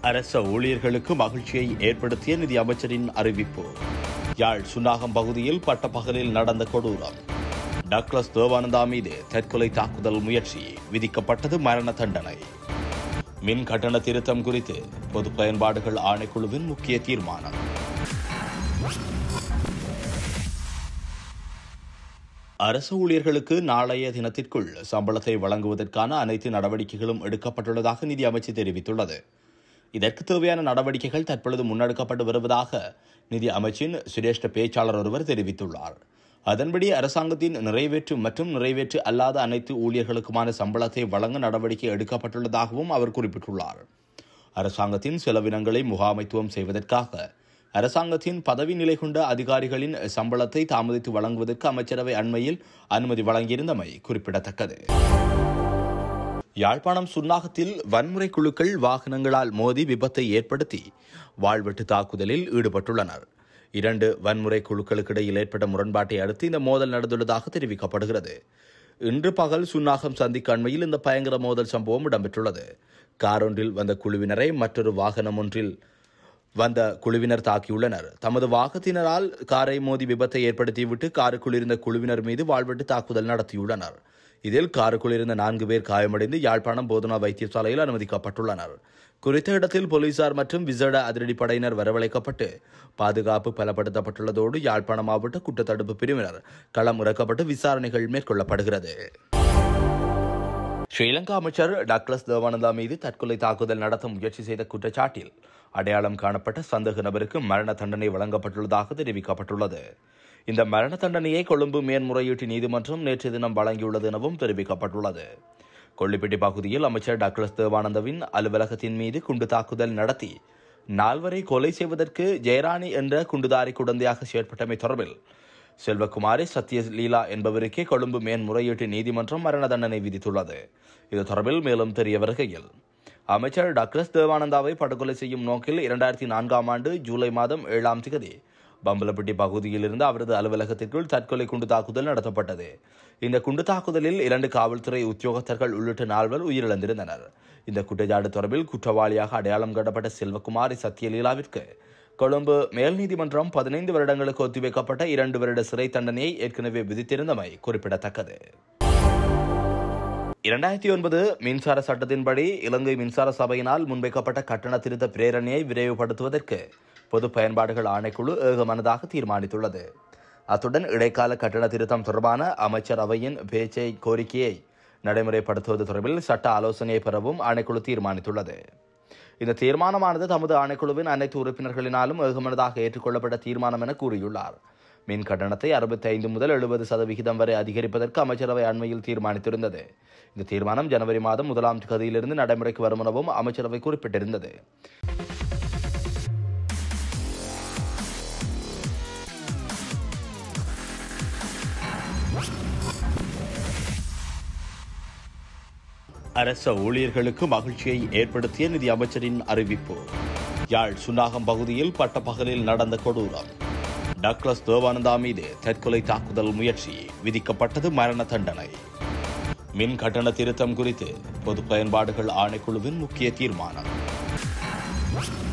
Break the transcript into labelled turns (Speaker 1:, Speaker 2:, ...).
Speaker 1: அரச ஊழியர்களுக்கு மகிழ்ச்சியை ஏற்படுத்திய நிதி அமைச்சரின் அறிவிப்பு யாழ் சுன்னாகம் பகுதியில் பட்டப்பகலில் நடந்த கொடூரம் டக்ளஸ் தேவானந்தா மீது தற்கொலை தாக்குதல் முயற்சி விதிக்கப்பட்டது மரண தண்டனை மின் கட்டண திருத்தம் குறித்து பொது பயன்பாடுகள் ஆணைக்குழுவின் முக்கிய தீர்மானம் அரசு ஊழியர்களுக்கு நாளைய தினத்திற்குள் சம்பளத்தை வழங்குவதற்கான அனைத்து நடவடிக்கைகளும் எடுக்கப்பட்டுள்ளதாக நிதி அமைச்சு தெரிவித்துள்ளது இதற்கு தேவையான நடவடிக்கைகள் தற்பொழுது முன்னெடுக்கப்பட்டு வருவதாக நிதி அமைச்சின் சிரேஷ்ட பேச்சாளர் ஒருவர் தெரிவித்துள்ளார் அதன்படி அரசாங்கத்தின் நிறைவேற்று மற்றும் நிறைவேற்று அல்லாத அனைத்து ஊழியர்களுக்குமான சம்பளத்தை வழங்க நடவடிக்கை எடுக்கப்பட்டுள்ளதாகவும் அவர் குறிப்பிட்டுள்ளார் அரசாங்கத்தின் செலவினங்களை முகாமைத்துவம் செய்வதற்காக அரசாங்கத்தின் பதவி நிலை கொண்ட அதிகாரிகளின் சம்பளத்தை தாமதித்து வழங்குவதற்கு அமைச்சரவை அண்மையில் அனுமதி வழங்கியிருந்தமை குறிப்பிடத்தக்கது யாழ்ப்பாணம் சுன்னாகத்தில் வன்முறை குழுக்கள் வாகனங்களால் மோதி விபத்தை ஏற்படுத்தி வாழ்வெட்டு தாக்குதலில் ஈடுபட்டுள்ளனர் இரண்டு வன்முறை குழுக்களுக்கிடையில் ஏற்பட்ட முரண்பாட்டை அடுத்து இந்த மோதல் நடந்துள்ளதாக தெரிவிக்கப்படுகிறது இன்று பகல் சுன்னாகம் சந்திக்கு அண்மையில் இந்த பயங்கர மோதல் சம்பவம் இடம்பெற்றுள்ளது காரொன்றில் வந்த குழுவினரை மற்றொரு வாகனம் ஒன்றில் வந்த குழுவினர் தாக்கியுள்ளனர் தமது வாகத்தினரால் காரை மோதி விபத்தை ஏற்படுத்திவிட்டு காருக்குள் இருந்த குழுவினர் மீது வாழ்வெட்டு தாக்குதல் நடத்தியுள்ளனர் இதில் காருக்குள் இருந்த நான்கு பேர் காயமடைந்து யாழ்ப்பாணம் போதனா வைத்தியசாலையில் அனுமதிக்கப்பட்டுள்ளனர் குறித்த இடத்தில் போலீசார் மற்றும் விசேட அதிரடிப்படையினர் வரவழைக்கப்பட்டு பாதுகாப்பு பலப்படுத்தப்பட்டுள்ளதோடு யாழ்ப்பாணம் மாவட்ட குற்றத்தடுப்பு பிரிவினர் களம் இறக்கப்பட்டு விசாரணைகள் மேற்கொள்ளப்படுகிறது ஸ்ரீலங்கா அமைச்சர் டக்ளஸ் தேவானந்தா மீது தற்கொலை தாக்குதல் நடத்த முயற்சி செய்த குற்றச்சாட்டில் அடையாளம் காணப்பட்ட சந்தேக நபருக்கு மரண தண்டனை வழங்கப்பட்டுள்ளதாக தெரிவிக்கப்பட்டுள்ளது இந்த மரண தண்டனையை கொழும்பு மேன்முறையீட்டு நீதிமன்றம் நேற்று தினம் வழங்கியுள்ளது எனவும் தெரிவிக்கப்பட்டுள்ளது கொள்ளிப்பட்டி பகுதியில் அமைச்சர் டக்ளஸ் தேவானந்தவின் அலுவலகத்தின் மீது குண்டு தாக்குதல் நடத்தி நால்வரை கொலை செய்வதற்கு ஜெயராணி என்ற குண்டுதாரி குழந்தையாக செயற்பட்டமை தொடர்பில் செல்வகுமாரி சத்யலீலா என்பவருக்கே கொழும்பு மேன்முறையீட்டு நீதிமன்றம் மரண தண்டனை விதித்துள்ளது இது தொடர்பில் மேலும் தெரிய வருகையில் அமைச்சர் டாக்டர் தேவானந்தாவை படுகொலை செய்யும் நோக்கில் இரண்டாயிரத்தி நான்காம் ஆண்டு ஜூலை மாதம் ஏழாம் திகதி பம்பலப்பட்டி பகுதியில் இருந்து அவரது அலுவலகத்திற்குள் தற்கொலை குண்டு தாக்குதல் நடத்தப்பட்டது இந்த குண்டு தாக்குதலில் இரண்டு காவல்துறை உத்தியோகத்தர்கள் உள்ளிட்ட நால்வர் உயிரிழந்திருந்தனர் இந்த குற்றச்சாட்டு தொடர்பில் குற்றவாளியாக அடையாளம் காணப்பட்ட செல்வகுமாரி சத்யலீலாவிற்கு கொழும்பு மேல் நீதிமன்றம் பதினைந்து வருடங்களுக்கு ஒத்திவைக்கப்பட்ட இரண்டு வருட சிறை தண்டனையை ஏற்கனவே விதித்திருந்தமை குறிப்பிடத்தக்கது இரண்டாயிரத்தி ஒன்பது மின்சார சட்டத்தின்படி இலங்கை மின்சார சபையினால் முன்வைக்கப்பட்ட கட்டண திருத்த பிரேரணையை விரைவுபடுத்துவதற்கு பொது பயன்பாடுகள் ஆணைக்குழு ஏகமனதாக தீர்மானித்துள்ளது அத்துடன் இடைக்கால கட்டண திருத்தம் தொடர்பான அமைச்சர் அவையின் பேச்சை கோரிக்கையை நடைமுறைப்படுத்துவது தொடர்பில் சட்ட ஆலோசனையை பெறவும் ஆணைக்குழு தீர்மானித்துள்ளது இந்த தீர்மானமானது தமது ஆணைக்குழுவின் அனைத்து உறுப்பினர்களினாலும் ஏகமனதாக ஏற்றுக்கொள்ளப்பட்ட தீர்மானம் என கூறியுள்ளார் மின் கட்டணத்தை அறுபத்தி ஐந்து முதல் எழுபது சதவிகிதம் வரை அதிகரிப்பதற்கு அமைச்சரவை அண்மையில் தீர்மானித்திருந்தது இந்த தீர்மானம் ஜனவரி மாதம் முதலாம் தேதியிலிருந்து நடைமுறைக்கு வரும் எனவும் அமைச்சரவை குறிப்பிட்டிருந்தது அரச ஊழியர்களுக்கு மகிழ்ச்சியை ஏற்படுத்திய நிதி அமைச்சரின் அறிவிப்பு யாழ் சுன்னாகம் பகுதியில் பட்டப்பகலில் நடந்த கொடூரம் டக்ளஸ் தேவானந்தா மீது தற்கொலை தாக்குதல் முயற்சி விதிக்கப்பட்டது மரண தண்டனை மின் கட்டண திருத்தம் குறித்து பொது பயன்பாடுகள் ஆணைக்குழுவின் முக்கிய தீர்மானம்